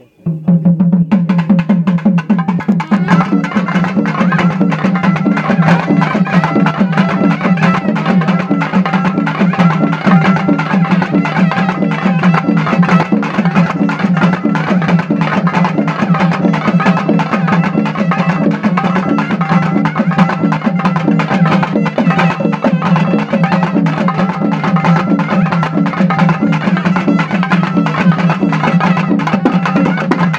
ஆ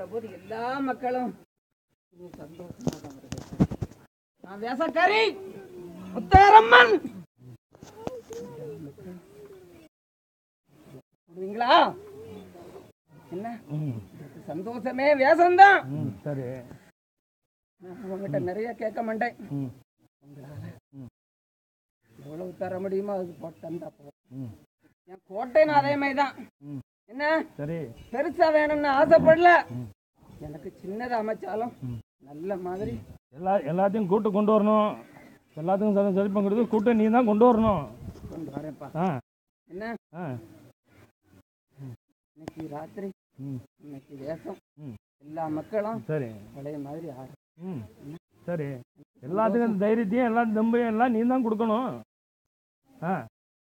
போது எல்லா மக்களும் இனி சந்தோஷமாக வருகிறார்கள். நான் வேசக்காரி முத்தாரம்மன் விடுவீங்களா என்ன இதுக்கு சந்தோஷமே வேஷம்தான் ம் சரி நான் உங்ககிட்ட நிறைய கேட்க மாட்டேன் ம் உங்களால எவ்வளவு தர முடியுமோ அது போட்டு தந்தா போதும் ம் என் கோட்டைன்னு அதே மாதிரி தான் ம் என்ன சரி பெருசா வேணும்னு ஆசைப்படல எனக்கு சின்னதா அமைச்சாலும் நல்ல மாதிரி எல்லா எல்லாத்தையும் கூட்டு கொண்டு வரணும் எல்லாத்துக்கும் சரி சரி பண்ணுறது கூட்டு நீ தான் கொண்டு வரணும் கொண்டு வரேன்ப்பா ஆ என்ன ஆ இன்னைக்கு ராத்திரி ம் இன்னைக்கு வேஷம் ம் எல்லா மக்களும் சரி பழைய மாதிரி ஆடு ம் சரி எல்லாத்துக்கும் தைரியத்தையும் எல்லா தெம்பையும் எல்லாம் நீ தான் கொடுக்கணும் ஆ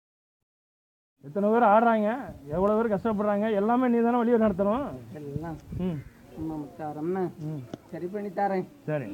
எத்தனை பேர் ஆடுறாங்க எவ்வளோ பேர் கஷ்டப்படுறாங்க எல்லாமே நீ தானே வழியை நடத்தணும் எல்லாம் ம் அம்மா முத்தாரம்னு ம் சரி பண்ணி தரேன் சரி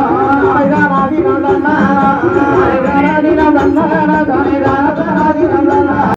தன்னான